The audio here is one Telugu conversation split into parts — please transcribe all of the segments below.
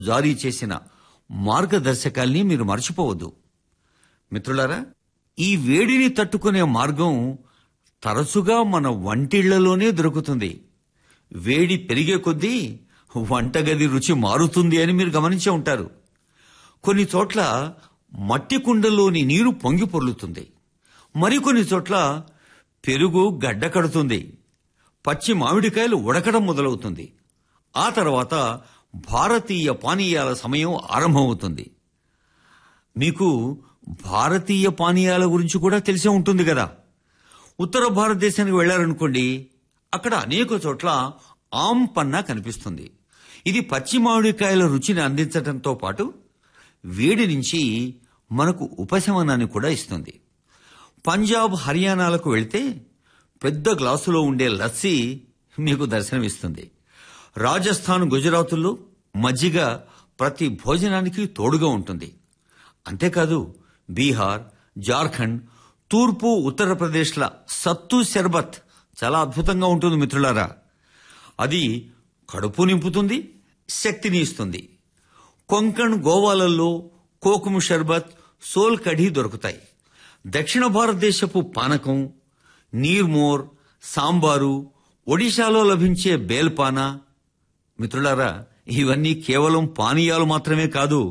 జారీ చేసిన మార్గదర్శకాల్ని మీరు మర్చిపోవద్దు మిత్రులారా ఈ వేడిని తట్టుకునే మార్గం తరచుగా మన వంటిళ్లలోనే దొరుకుతుంది వేడి పెరిగే కొద్దీ వంటగది రుచి మారుతుంది అని మీరు గమనించే ఉంటారు కొన్ని చోట్ల మట్టి కుండలోని నీరు పొంగి పొర్లుతుంది మరికొన్ని చోట్ల పెరుగు గడ్డ కడుతుంది పచ్చి మామిడికాయలు ఉడకడం మొదలవుతుంది ఆ తర్వాత భారతీయ పానీయాల సమయం ఆరంభమవుతుంది మీకు భారతీయ పానీయాల గురించి కూడా తెలిసే ఉంటుంది కదా ఉత్తర భారతదేశానికి వెళ్లారనుకోండి అక్కడ అనేక చోట్ల ఆమ్ పన్నా కనిపిస్తుంది ఇది పచ్చి మామిడికాయల రుచిని అందించడంతో పాటు వేడి నుంచి మనకు ఉపశమనాన్ని కూడా ఇస్తుంది పంజాబ్ హర్యానాలకు వెళ్తే పెద్ద గ్లాసులో ఉండే లస్సీ మీకు దర్శనమిస్తుంది రాజస్థాన్ గుజరాతుల్లో మజ్జిగ ప్రతి భోజనానికి తోడుగా ఉంటుంది అంతేకాదు బీహార్ జార్ఖండ్ తూర్పు ఉత్తరప్రదేశ్ల సత్తు శర్బత్ చాలా అద్భుతంగా ఉంటుంది మిత్రులారా అది కడుపు నింపుతుంది శక్తిని ఇస్తుంది కొంకణ్ గోవాలలో కోకుము షర్బత్ సోల్ కఢీ దొరుకుతాయి దక్షిణ భారతదేశపు పానకం నీర్మోర్ సాంబారు ఒడిశాలో లభించే బేల్పానా మిత్రులారా ఇవన్నీ కేవలం పానీయాలు మాత్రమే కాదు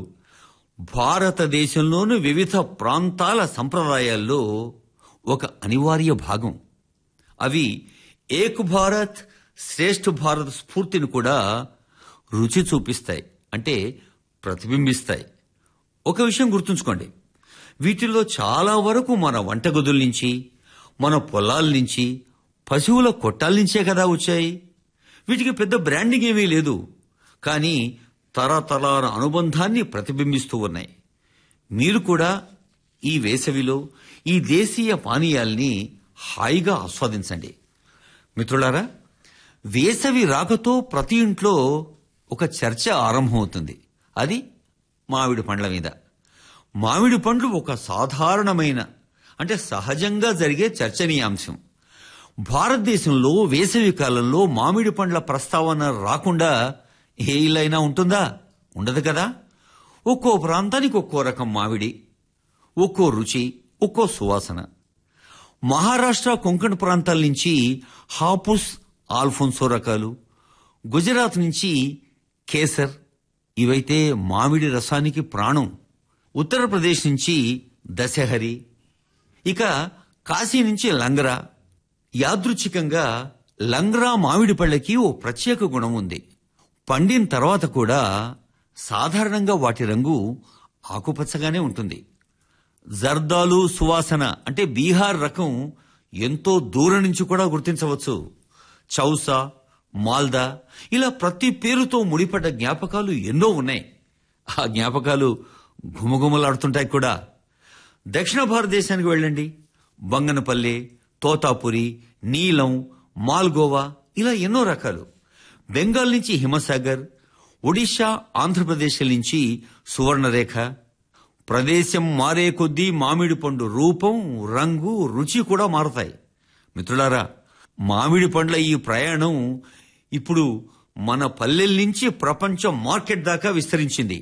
భారతదేశంలోని వివిధ ప్రాంతాల సంప్రదాయాల్లో ఒక అనివార్య భాగం అవి ఏక్ భారత్ శ్రేష్ఠ భారత్ స్ఫూర్తిని కూడా రుచి చూపిస్తాయి అంటే ప్రతిబింబిస్తాయి ఒక విషయం గుర్తుంచుకోండి వీటిల్లో చాలా వరకు మన వంటగదుల నుంచి మన పొలాల నుంచి పశువుల కొట్టాల నుంచే కదా వచ్చాయి వీటికి పెద్ద బ్రాండింగ్ ఏమీ లేదు కానీ తరతరాల అనుబంధాన్ని ప్రతిబింబిస్తూ ఉన్నాయి మీరు కూడా ఈ వేసవిలో ఈ దేశీయ పానీయాల్ని హాయిగా ఆస్వాదించండి మిత్రులారా వేసవి రాకతో ప్రతి ఇంట్లో ఒక చర్చ ఆరంభమవుతుంది అది మామిడి పండ్ల మీద మామిడి పండ్లు ఒక సాధారణమైన అంటే సహజంగా జరిగే చర్చనీయాంశం భారతదేశంలో వేసవి కాలంలో మామిడి పండ్ల ప్రస్తావన రాకుండా ఏ ఇల్లైనా ఉంటుందా ఉండదు కదా ఒక్కో ప్రాంతానికి ఒక్కో రకం మామిడి ఒక్కో రుచి ఒక్కో సువాసన మహారాష్ట్ర కొంకణ్ ప్రాంతాల నుంచి హాపుస్ ఆల్ఫోన్సో రకాలు గుజరాత్ నుంచి కేసర్ ఇవైతే మామిడి రసానికి ప్రాణం ఉత్తరప్రదేశ్ నుంచి దశహరి ఇక కాశీ నుంచి లంగరా యాదృచ్ఛికంగా లంగ్రా మామిడి పళ్ళకి ఓ ప్రత్యేక గుణం ఉంది పండిన తర్వాత కూడా సాధారణంగా వాటి రంగు ఆకుపచ్చగానే ఉంటుంది జర్దాలు సువాసన అంటే బీహార్ రకం ఎంతో దూరం నుంచి కూడా గుర్తించవచ్చు చౌసా మాల్దా ఇలా ప్రతి పేరుతో ముడిపడ్డ జ్ఞాపకాలు ఎన్నో ఉన్నాయి ఆ జ్ఞాపకాలు ఘుమఘుమలాడుతుంటాయి కూడా దక్షిణ భారతదేశానికి వెళ్ళండి బంగనపల్లి తోతాపురి నీలం మాల్గోవా ఇలా ఎన్నో రకాలు బెంగాల్ నుంచి హిమసాగర్ ఒడిషా ఆంధ్రప్రదేశ్ నుంచి సువర్ణరేఖ ప్రదేశం మారే కొద్దీ మామిడి పండు రూపం రంగు రుచి కూడా మారతాయి మిత్రులారా మామిడి పండ్ల ఈ ప్రయాణం ఇప్పుడు మన పల్లెల నుంచి ప్రపంచ మార్కెట్ దాకా విస్తరించింది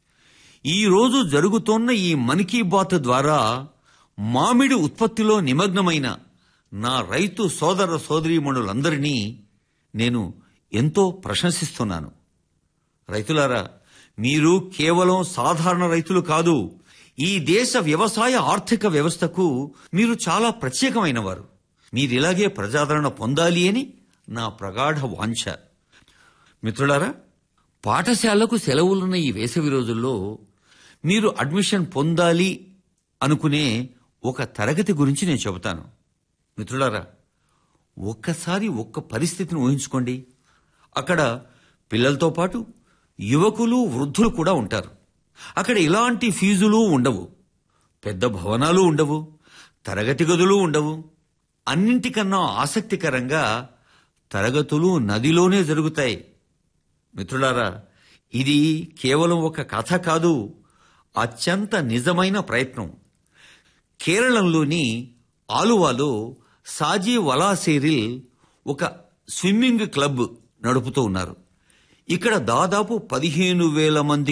ఈ రోజు జరుగుతోన్న ఈ మన్ కీ బాత్ ద్వారా మామిడి ఉత్పత్తిలో నిమగ్నమైన నా రైతు సోదర సోదరీమణులందరినీ నేను ఎంతో ప్రశంసిస్తున్నాను రైతులారా మీరు కేవలం సాధారణ రైతులు కాదు ఈ దేశ వ్యవసాయ ఆర్థిక వ్యవస్థకు మీరు చాలా ప్రత్యేకమైన వారు మీరిలాగే ప్రజాదరణ పొందాలి అని నా ప్రగాఢ వాంఛ మిత్రులారా పాఠశాలకు సెలవులున్న ఈ వేసవి రోజుల్లో మీరు అడ్మిషన్ పొందాలి అనుకునే ఒక తరగతి గురించి నేను చెబుతాను మిత్రులారా ఒక్కసారి ఒక్క పరిస్థితిని ఊహించుకోండి అక్కడ పిల్లలతో పాటు యువకులు వృద్ధులు కూడా ఉంటారు అక్కడ ఇలాంటి ఫీజులు ఉండవు పెద్ద భవనాలు ఉండవు తరగతి గదులు ఉండవు అన్నింటికన్నా ఆసక్తికరంగా తరగతులు నదిలోనే జరుగుతాయి మిత్రులారా ఇది కేవలం ఒక కథ కాదు అత్యంత నిజమైన ప్రయత్నం కేరళంలోని ఆలువాలో సాజీ వలాసేరిల్ ఒక స్విమ్మింగ్ క్లబ్ నడుపుతూ ఉన్నారు ఇక్కడ దాదాపు పదిహేను వేల మంది